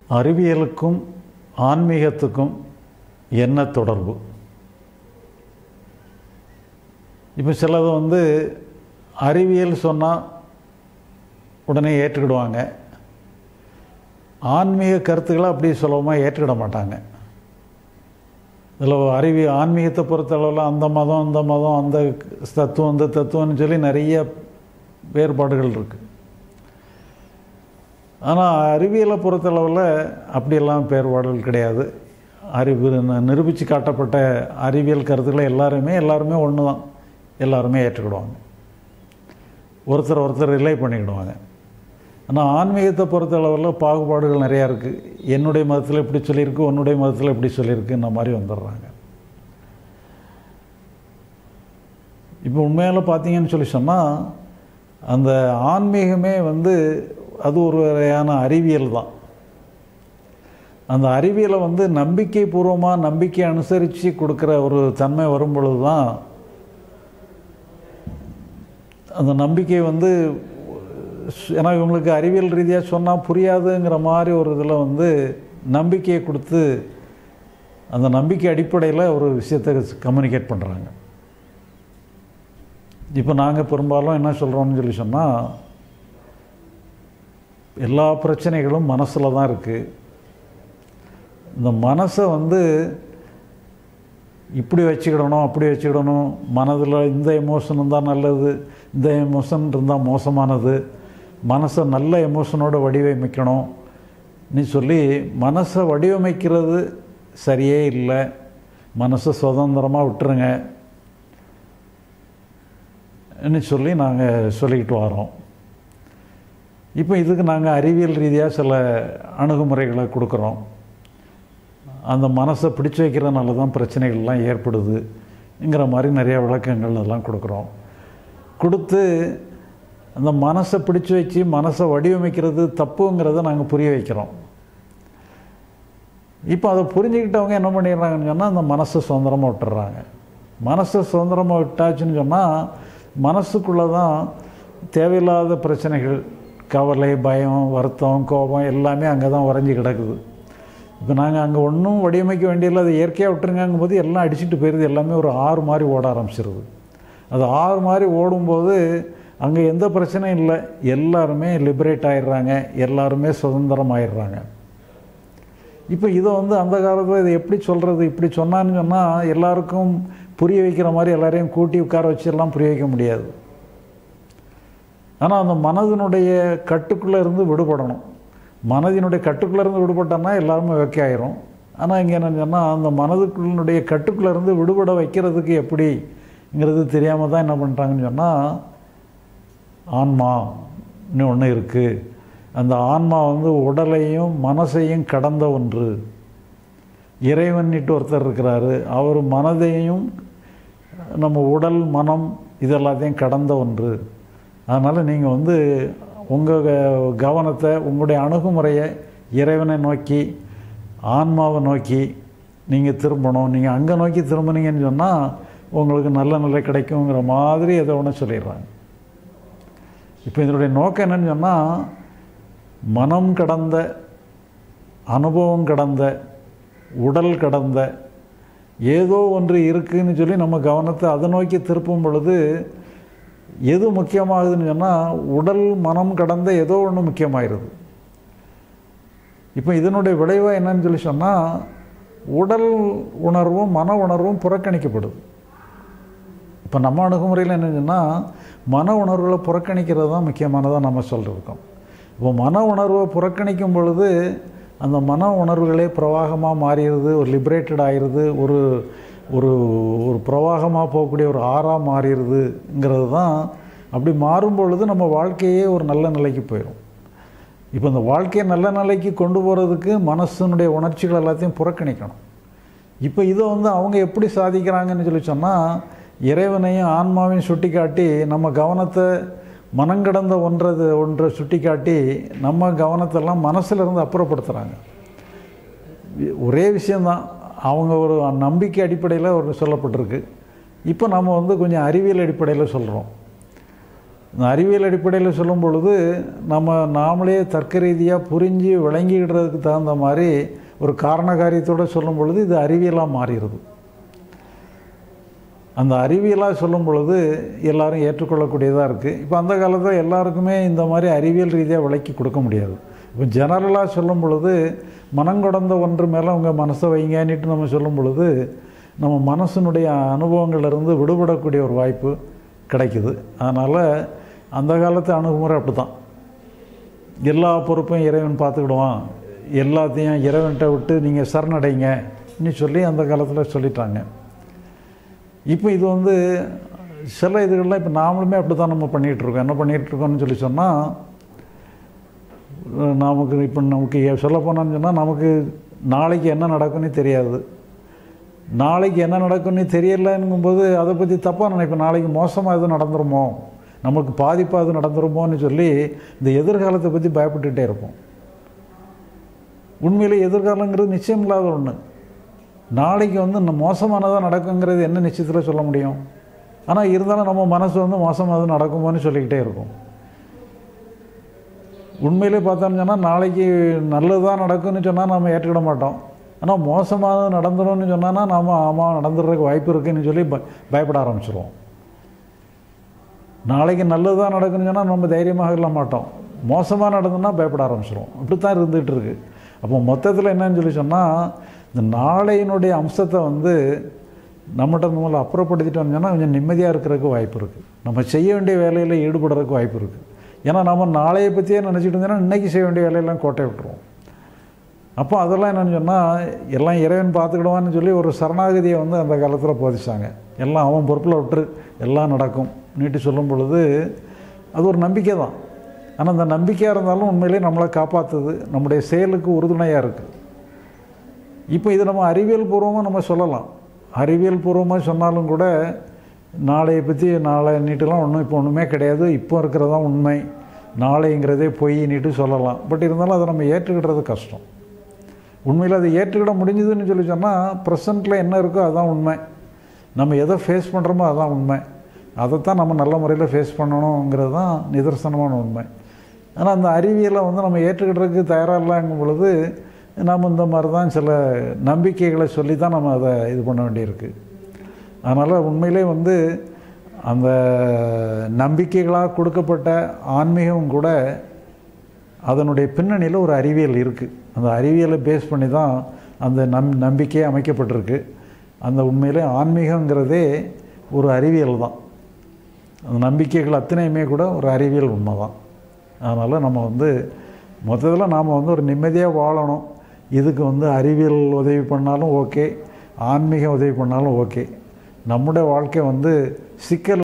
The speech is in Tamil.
அறிவியலுக்கும் ஆன்மீகத்துக்கும் என்ன தொடர்பு இப்போ சிலது வந்து அறிவியல் சொன்னால் உடனே ஏற்றுக்கிடுவாங்க ஆன்மீக கருத்துக்களை அப்படி சுலபமாக ஏற்றுக்கிட மாட்டாங்க இதில் அறிவி ஆன்மீகத்தை பொறுத்தளவில் அந்த மதம் இந்த மதம் அந்த தத்துவம் இந்த தத்துவம்னு சொல்லி நிறைய வேறுபாடுகள் இருக்குது ஆனால் அறிவியலை பொறுத்தளவில் அப்படியெல்லாம் வேறுபாடுகள் கிடையாது அறிவு நிரூபித்து காட்டப்பட்ட அறிவியல் கருத்துக்களை எல்லாருமே எல்லாருமே ஒன்று தான் எல்லாருமே ஏற்றுக்கிடுவாங்க ஒருத்தர் ஒருத்தர் ரிலே பண்ணிக்கிடுவாங்க ஆனால் ஆன்மீகத்தை பொறுத்தளவில் பாகுபாடுகள் நிறையா இருக்குது என்னுடைய மதத்தில் இப்படி சொல்லியிருக்கு உன்னுடைய மதத்தில் இப்படி சொல்லியிருக்குன்ற மாதிரி வந்துடுறாங்க இப்போ உண்மையால் பார்த்தீங்கன்னு சொல்லி சொன்னால் அந்த ஆன்மீகமே வந்து அது ஒரு வகையான அறிவியல் தான் அந்த அறிவியலை வந்து நம்பிக்கை பூர்வமாக நம்பிக்கை அனுசரித்து கொடுக்குற ஒரு தன்மை வரும் பொழுது தான் அந்த நம்பிக்கை வந்து ஏன்னா இவங்களுக்கு அறிவியல் ரீதியாக சொன்னால் புரியாதுங்கிற மாதிரி ஒரு இதில் வந்து நம்பிக்கையை கொடுத்து அந்த நம்பிக்கை அடிப்படையில் ஒரு விஷயத்தை கம்யூனிகேட் பண்ணுறாங்க இப்போ நாங்கள் பெரும்பாலும் என்ன சொல்கிறோம்னு சொல்லி சொன்னால் எல்லா பிரச்சனைகளும் மனசில் தான் இருக்குது இந்த மனசை வந்து இப்படி வச்சுக்கிடணும் அப்படி வச்சுக்கிடணும் மனதில் இந்த எமோஷன் இருந்தால் நல்லது இந்த எமோஷன் இருந்தால் மோசமானது மனசை நல்ல எமோஷனோட வடிவமைக்கணும் நீ சொல்லி மனசை வடிவமைக்கிறது சரியே இல்லை மனசை சுதந்திரமாக விட்டுருங்க சொல்லி நாங்கள் சொல்லிக்கிட்டு வரோம் இப்போ இதுக்கு நாங்கள் அறிவியல் ரீதியாக சில அணுகுமுறைகளை கொடுக்குறோம் அந்த மனசை பிடிச்சு வைக்கிறதுனால தான் பிரச்சனைகள்லாம் ஏற்படுதுங்கிற மாதிரி நிறைய விளக்கங்கள் எல்லாம் கொடுக்குறோம் கொடுத்து அந்த மனசை பிடிச்சு வச்சு மனசை வடிவமைக்கிறது தப்புங்கிறத நாங்கள் புரிய வைக்கிறோம் இப்போ அதை புரிஞ்சுக்கிட்டவங்க என்ன பண்ணிடுறாங்கன்னு சொன்னால் அந்த மனசை சுதந்திரமாக விட்டுறாங்க மனசை சுதந்திரமாக விட்டாச்சுன்னு சொன்னால் மனசுக்குள்ளே தான் தேவையில்லாத பிரச்சனைகள் கவலை பயம் வருத்தம் கோபம் எல்லாமே அங்கே தான் உறைஞ்சி கிடக்குது இப்போ நாங்கள் அங்கே ஒன்றும் வடிவமைக்க வேண்டியதில்லை அதை இயற்கையாக விட்டுருங்கும் போது எல்லாம் அடிச்சுட்டு போயிடுது எல்லாமே ஒரு ஆறு மாதிரி ஓட ஆரம்பிச்சிருது அது ஆறு மாதிரி ஓடும்போது அங்கே எந்த பிரச்சனையும் இல்லை எல்லாருமே லிபரேட் ஆயிடுறாங்க எல்லாருமே சுதந்திரம் ஆயிடுறாங்க இப்போ இதை வந்து அந்த காலத்தில் இதை எப்படி சொல்கிறது இப்படி சொன்னான்னு சொன்னால் எல்லாருக்கும் புரிய வைக்கிற மாதிரி எல்லாரையும் கூட்டி உட்கார வச்சு எல்லாம் புரிய வைக்க முடியாது ஆனால் அந்த மனதினுடைய கட்டுக்குள்ளே இருந்து விடுபடணும் மனதினுடைய கட்டுக்குள்ளே இருந்து விடுபட்டோன்னா எல்லாருமே ஓகே ஆயிரும் ஆனால் இங்கே என்ன சொன்னால் அந்த மனதுக்குள்ளுடைய கட்டுக்குள்ளே இருந்து விடுபட வைக்கிறதுக்கு எப்படிங்கிறது தெரியாமல் தான் என்ன பண்ணுறாங்கன்னு சொன்னால் ஆன்மான்னு ஒன்று இருக்குது அந்த ஆன்மா வந்து உடலையும் மனசையும் கடந்த ஒன்று இறைவன்னிட்டு ஒருத்தர் இருக்கிறாரு அவர் மனதையும் நம்ம உடல் மனம் இதெல்லாத்தையும் கடந்த ஒன்று அதனால் நீங்கள் வந்து உங்கள் கவனத்தை உங்களுடைய அணுகுமுறையை இறைவனை நோக்கி ஆன்மாவை நோக்கி நீங்கள் திரும்பணும் நீங்கள் அங்கே நோக்கி திரும்பினீங்கன்னு சொன்னால் உங்களுக்கு நல்ல நிலை கிடைக்குங்கிற மாதிரி எதை ஒன்று சொல்லிடுறாங்க இப்போ இதனுடைய நோக்கம் என்னன்னு சொன்னால் மனம் கடந்த அனுபவம் கடந்த உடல் கடந்த ஏதோ ஒன்று இருக்குதுன்னு சொல்லி நம்ம கவனத்தை அதை நோக்கி திருப்பும் பொழுது எது முக்கியமாகுதுன்னு சொன்னால் உடல் மனம் கடந்த ஏதோ ஒன்று முக்கியமாயிருது இப்போ இதனுடைய விளைவாக என்னன்னு சொல்லி சொன்னால் உடல் உணர்வும் மன உணர்வும் புறக்கணிக்கப்படுது இப்போ நம்ம அணுகுமுறையில் என்ன சொன்னால் மன உணர்வுகளை புறக்கணிக்கிறது தான் முக்கியமானதாக நம்ம சொல்லியிருக்கோம் இப்போ மன உணர்வை புறக்கணிக்கும் பொழுது அந்த மன உணர்வுகளே பிரவாகமாக மாறிடுது ஒரு லிபரேட்டட் ஆகிடுது ஒரு ஒரு ஒரு பிரவாகமாக போகக்கூடிய ஒரு ஆறாக மாறிடுதுங்கிறது தான் அப்படி மாறும் பொழுது நம்ம வாழ்க்கையே ஒரு நல்ல நிலைக்கு போயிடும் இப்போ இந்த வாழ்க்கையை நல்ல நிலைக்கு கொண்டு போகிறதுக்கு மனசனுடைய உணர்ச்சிகள் எல்லாத்தையும் புறக்கணிக்கணும் இப்போ இதை வந்து அவங்க எப்படி சாதிக்கிறாங்கன்னு சொல்லி சொன்னால் இறைவனையும் ஆன்மாவையும் சுட்டி காட்டி நம்ம கவனத்தை மனங்கடந்த ஒன்றது ஒன்றை சுட்டி காட்டி நம்ம கவனத்தெல்லாம் மனசில் இருந்து அப்புறப்படுத்துகிறாங்க ஒரே விஷயந்தான் அவங்க ஒரு நம்பிக்கை அடிப்படையில் ஒரு சொல்லப்பட்டிருக்கு இப்போ நம்ம வந்து கொஞ்சம் அறிவியல் அடிப்படையில் சொல்கிறோம் இந்த அறிவியல் அடிப்படையில் சொல்லும் பொழுது நம்ம நாமளே தர்க்க ரீதியாக புரிஞ்சு விளங்கிடுறதுக்கு தகுந்த மாதிரி ஒரு காரண காரியத்தோடு சொல்லும் பொழுது இது அறிவியலாக மாறிடுது அந்த அறிவியலாக சொல்லும் பொழுது எல்லாரும் ஏற்றுக்கொள்ளக்கூடியதாக இருக்குது இப்போ அந்த காலத்தில் எல்லாருக்குமே இந்த மாதிரி அறிவியல் ரீதியாக விளக்கி கொடுக்க முடியாது இப்போ ஜெனரலாக சொல்லும் பொழுது மனங்கொடந்த ஒன்று மேலே அவங்க மனசை வைங்கன்னுட்டு நம்ம சொல்லும் பொழுது நம்ம மனசினுடைய அனுபவங்கள்லேருந்து விடுபடக்கூடிய ஒரு வாய்ப்பு கிடைக்குது அதனால் அந்த காலத்து அணுகுமுறை அப்படி தான் எல்லா பொறுப்பையும் இறைவன் பார்த்துக்கிடுவான் எல்லாத்தையும் இறைவன்கிட்ட விட்டு நீங்கள் சரணடைங்கன்னு சொல்லி அந்த காலத்தில் சொல்லிட்டாங்க இப்போ இது வந்து சில இதுகள்லாம் இப்போ நாமளுமே அப்படி தான் நம்ம பண்ணிகிட்ருக்கோம் என்ன பண்ணிகிட்ருக்கோம்னு சொல்லி சொன்னால் நமக்கு இப்போ நமக்கு சொல்ல போனான்னு சொன்னால் நமக்கு நாளைக்கு என்ன நடக்கும்னு தெரியாது நாளைக்கு என்ன நடக்கும்னு தெரியலங்கும்போது அதை பற்றி தப்பாக நினைப்பேன் நாளைக்கு மோசமாக எதுவும் நடந்துருமோ நமக்கு பாதிப்பாக எதுவும் நடந்துருமோன்னு சொல்லி இந்த எதிர்காலத்தை பற்றி பயப்பட்டுகிட்டே இருப்போம் உண்மையிலே எதிர்காலங்கிறது நிச்சயம் இல்லாத ஒன்று நாளைக்கு வந்து இந்த மோசமானதாக நடக்குங்கிறது என்ன நிச்சயத்தில் சொல்ல முடியும் ஆனால் இருந்தாலும் நம்ம மனசு வந்து மோசமானது நடக்குமோன்னு சொல்லிக்கிட்டே இருக்கும் உண்மையிலே பார்த்தோம்னு சொன்னால் நாளைக்கு நல்லதாக நடக்கும்னு சொன்னால் நம்ம ஏற்றுக்கிட மாட்டோம் ஆனால் மோசமாக நடந்துடும்னு சொன்னான்னா நாம் ஆமாம் நடந்துடுறதுக்கு வாய்ப்பு இருக்குன்னு சொல்லி ப பயப்பட ஆரம்பிச்சிருவோம் நாளைக்கு நல்லதாக நடக்குன்னு சொன்னால் நம்ம தைரியமாக இல்ல மாட்டோம் மோசமாக நடந்ததுன்னா பயப்பட ஆரம்பிச்சிருவோம் இப்படி தான் இருந்துகிட்டு இருக்கு அப்போ மொத்தத்தில் என்னன்னு சொல்லி சொன்னால் இந்த நாளையினுடைய அம்சத்தை வந்து நம்மகிட்ட மூலம் அப்புறப்படுத்திட்டு வந்தோம்னா கொஞ்சம் நிம்மதியாக இருக்கிறதுக்கு வாய்ப்பு இருக்குது நம்ம செய்ய வேண்டிய வேலையில் ஈடுபடுறதுக்கு வாய்ப்பு இருக்குது ஏன்னா நம்ம நாளையை பற்றியே நினச்சிட்டு இருந்தோம்னா இன்றைக்கி செய்ய வேண்டிய வேலையெல்லாம் கோட்டை விட்டுருவோம் அப்போ அதெல்லாம் என்னென்னு சொன்னால் எல்லாம் இறைவன் பார்த்துக்கிடுவான்னு சொல்லி ஒரு சரணாகதியை வந்து அந்த காலத்தில் போதிச்சாங்க எல்லாம் அவன் பொறுப்பில் விட்டுரு எல்லாம் நடக்கும் நீட்டு சொல்லும் பொழுது அது ஒரு நம்பிக்கை தான் ஆனால் அந்த நம்பிக்கையாக இருந்தாலும் உண்மையிலே நம்மளை காப்பாற்றுது நம்முடைய செயலுக்கு உறுதுணையாக இருக்குது இப்போ இது நம்ம அறிவியல் பூர்வமாக நம்ம சொல்லலாம் அறிவியல் பூர்வமாக சொன்னாலும் கூட நாளையை பற்றி நாளை நீட்டுலாம் ஒன்றும் இப்போ ஒன்றுமே கிடையாது இப்போ இருக்கிறதான் உண்மை நாளைங்கிறதே பொய் நீட்டு சொல்லலாம் பட் இருந்தாலும் அதை நம்ம ஏற்றுக்கிடுறது கஷ்டம் உண்மையில் அதை ஏற்றுக்கிட முடிஞ்சுதுன்னு சொல்லி சொன்னால் ப்ரெசண்ட்டில் என்ன இருக்கோ அதுதான் உண்மை நம்ம எதை ஃபேஸ் பண்ணுறோமோ அதுதான் உண்மை அதைத்தான் நம்ம நல்ல முறையில் ஃபேஸ் பண்ணணுங்கிறது தான் நிதர்சனமான உண்மை ஆனால் அந்த அறிவியலை வந்து நம்ம ஏற்றுக்கிடுறதுக்கு தயாராக இல்லைங்கும் பொழுது நாம் இந்த மாதிரி தான் சில நம்பிக்கைகளை சொல்லி தான் நம்ம அதை இது பண்ண வேண்டியிருக்கு அதனால் உண்மையிலே வந்து அந்த நம்பிக்கைகளாக கொடுக்கப்பட்ட ஆன்மீகம் கூட அதனுடைய பின்னணியில் ஒரு அறிவியல் இருக்குது அந்த அறிவியலை பேஸ் பண்ணி தான் அந்த நம் நம்பிக்கை அமைக்கப்பட்டிருக்கு அந்த உண்மையிலே ஆன்மீகங்கிறதே ஒரு அறிவியல் தான் அந்த நம்பிக்கைகள் அத்தனையுமே கூட ஒரு அறிவியல் உண்மை தான் அதனால் நம்ம வந்து மொத்தத்தில் நாம் வந்து ஒரு நிம்மதியாக வாழணும் இதுக்கு வந்து அறிவியல் உதவி பண்ணாலும் ஓகே ஆன்மீக உதவி பண்ணாலும் ஓகே நம்முடைய வாழ்க்கை வந்து சிக்கல்